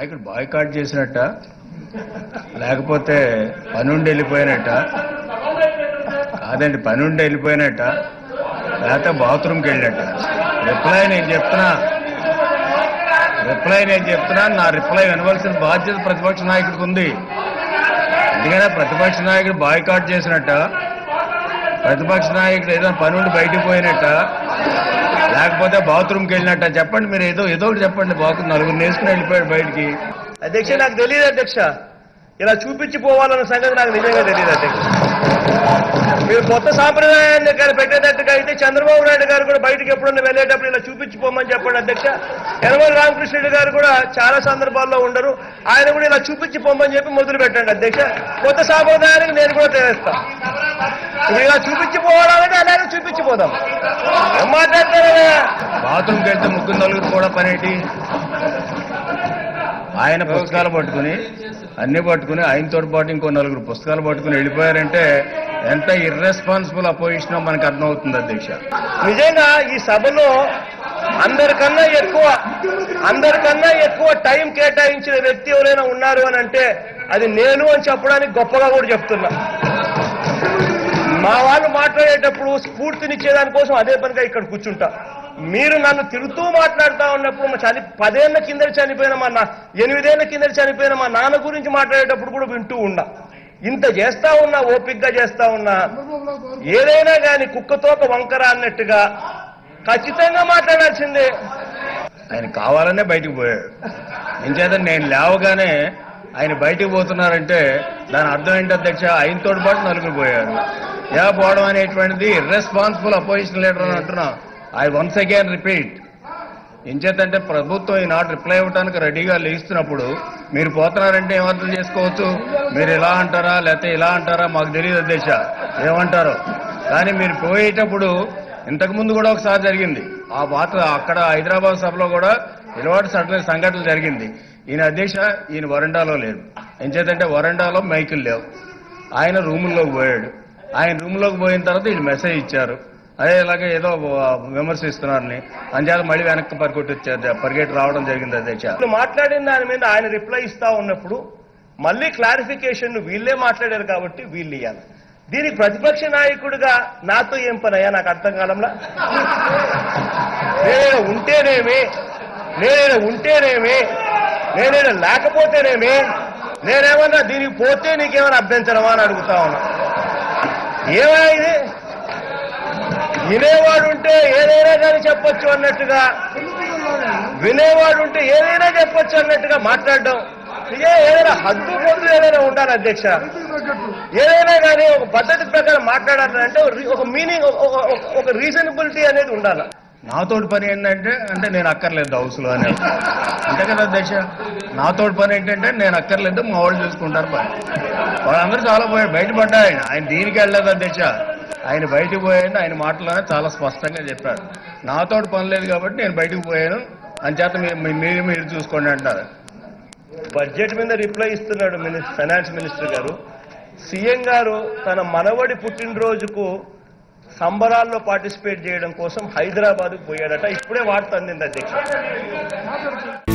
నాయకుడు బాయ్కాట్ చేసినట్ట లేకపోతే పనుండి వెళ్ళిపోయినట్ట కాదండి పనుండి వెళ్ళిపోయినట్ట లేకపోతే బాత్రూమ్కి వెళ్ళినట్ట రిప్లై నేను చెప్తున్నా రిప్లై నేను చెప్తున్నా నా రిప్లై వినవలసిన బాధ్యత ప్రతిపక్ష నాయకుడికి ఉంది ఎందుకంటే ప్రతిపక్ష నాయకుడు బాయ్కాట్ చేసినట్ట ప్రతిపక్ష నాయకుడు ఏదో పని ఉండి బయటికి పోయినట్ట లేకపోతే బాత్రూమ్కి వెళ్ళినట్ట చెప్పండి మీరు ఏదో ఏదో ఒకటి చెప్పండి బాగు నలుగురు నేసుకుని వెళ్ళిపోయాడు బయటికి అధ్యక్ష నాకు తెలియదు అధ్యక్ష ఇలా చూపించి పోవాలన్న సంగతి నాకు నిజంగా తెలియదు అధ్యక్ష మీరు కొత్త సాంప్రదాయాన్ని కానీ పెట్టేటట్టుగా అయితే చంద్రబాబు నాయుడు గారు కూడా బయటకు ఎప్పుడన్నా వెళ్ళేటప్పుడు ఇలా చూపించి పోమని చెప్పండి అధ్యక్ష యనమల రామకృష్ణుడు గారు కూడా చాలా సందర్భాల్లో ఉండరు ఆయన కూడా ఇలా చూపించి పోమని చెప్పి మొదలు పెట్టండి అధ్యక్ష కొత్త సాంప్రదాయానికి నేను కూడా తెలుస్తా ఇప్పుడు ఇలా చూపించి పోవాలంటే అలాగే చూపించి పోదాం ఏం మాట్లాడతారు బాత్రూమ్కి వెళ్తే ముగ్గురు నలుగురు కూడా పనేటి ఆయన పుస్తకాలు పట్టుకుని అన్ని పట్టుకుని ఆయనతో పాటు ఇంకో నలుగురు పుస్తకాలు పట్టుకుని వెళ్ళిపోయారంటే ఎంత ఇర్రెస్పాన్సిబుల్ అపోజిషన్ మనకు అర్థమవుతుంది అధ్యక్ష నిజంగా ఈ సభలో అందరికన్నా ఎక్కువ అందరికన్నా ఎక్కువ టైం కేటాయించిన వ్యక్తి ఎవరైనా ఉన్నారు అని అంటే అది నేను అని చెప్పడానికి గొప్పగా కూడా చెప్తున్నా మా వాళ్ళు మాట్లాడేటప్పుడు స్ఫూర్తినిచ్చే దానికోసం అదే పనిగా ఇక్కడ కూర్చుంటా మీరు నన్ను తిరుగుతూ మాట్లాడుతూ ఉన్నప్పుడు మా చని పదేళ్ల కింద చనిపోయిన మా నా ఎనిమిదేళ్ల కింద చనిపోయిన మా నాన్న గురించి మాట్లాడేటప్పుడు కూడా వింటూ ఉన్నా ఇంత చేస్తా ఉన్నా ఓపిగ్గా చేస్తా ఉన్నా ఏదైనా కానీ కుక్కతోక వంకర అన్నట్టుగా ఖచ్చితంగా మాట్లాడాల్సిందే ఆయన కావాలనే బయటికి పోయాడు ఇంచేత నేను లేవగానే ఆయన బయటికి పోతున్నారంటే దాని అర్థం ఏంటి అధ్యక్ష ఆయనతో పాటు నలుగురు పోయారు ఎలా పోవడం అనేటువంటిది ఇర్రెస్పాన్సిబుల్ అపోజిషన్ లీడర్ అని అంటున్నా ఐ వన్స్ అగైన్ రిపీట్ ఎంచేతంటే ప్రభుత్వం ఈనాడు రిప్లై ఇవ్వడానికి రెడీగా లేస్తున్నప్పుడు మీరు పోతున్నారంటే ఏమర్థం చేసుకోవచ్చు మీరు ఇలా అంటారా లేకపోతే ఇలా అంటారా మాకు తెలియదు అధ్యక్ష ఏమంటారో కానీ మీరు పోయేటప్పుడు ఇంతకు ముందు కూడా ఒకసారి జరిగింది ఆ పాత్ర అక్కడ హైదరాబాద్ సభలో కూడా ఇలవాటు సడన్ సంఘటన జరిగింది ఈయన అధ్యక్ష ఈయన వరండాలో లేడు ఎంచేతంటే వరండాలో మైకులు లేవు ఆయన రూముల్లోకి పోయాడు ఆయన రూమ్లోకి పోయిన తర్వాత వీళ్ళు మెసేజ్ ఇచ్చారు అదే ఇలాగే ఏదో విమర్శిస్తున్నారని అంచేత మళ్ళీ వెనక్కి పరిగెట్టి వచ్చారు పరిగెట్టి రావడం జరిగింది అధ్యక్ష ఇప్పుడు మాట్లాడిన దాని మీద ఆయన రిప్లై ఇస్తా ఉన్నప్పుడు మళ్ళీ క్లారిఫికేషన్ వీళ్ళే మాట్లాడారు కాబట్టి వీళ్ళు ఇవ్వాలి దీనికి ప్రతిపక్ష నాయకుడిగా నాతో ఏం పని అయ్యా నాకు అర్థం కాలంలా నేనేదో ఉంటేనేమి నేనేదో ఉంటేనేమి నేనేదో లేకపోతేనేమి నేనేమన్నా దీనికి పోతే నీకేమైనా అభ్యంతరమా అని అడుగుతా ఉన్నా ఏమా ఇది వినేవాడు ఉంటే ఏదైనా కానీ చెప్పొచ్చు అన్నట్టుగా వినేవాడు ఉంటే ఏదైనా చెప్పొచ్చు అన్నట్టుగా మాట్లాడడం ఇదే ఏదైనా హద్దు పొద్దు ఏదైనా ఉండాలి అధ్యక్ష ఏదైనా కానీ ఒక పద్ధతి ప్రకారం మాట్లాడాలంటే ఒక రీ- ఒక మీనింగ్ ఒక రీజనబిలిటీ అనేది ఉండాలి నాతోటి పని ఏంటంటే అంటే నేను అక్కర్లేదు హౌస్లో అని అంతే కదా అధ్యక్ష నాతోటి పని ఏంటంటే నేను అక్కర్లేదు మా వాళ్ళు చూసుకుంటారు పని వాళ్ళందరూ చాలా పోయారు బయటపడ్డా ఆయన ఆయన దీనికి వెళ్ళలేదు అధ్యక్ష ఆయన బయటికి పోయాడు ఆయన మాటలోనే చాలా స్పష్టంగా చెప్పారు నాతోటి పని లేదు కాబట్టి నేను బయటికి పోయాను అంచేత మీరు మీరు మీరు చూసుకోండి అంటారు బడ్జెట్ మీద రిప్లై ఇస్తున్నాడు మినిస్టర్ ఫైనాన్స్ మినిస్టర్ గారు సీఎం గారు తన మనవడి పుట్టినరోజుకు సంబరాల్లో పార్టిసిపేట్ చేయడం కోసం హైదరాబాద్కు పోయాడట ఇప్పుడే వార్త అందింది అధ్యక్ష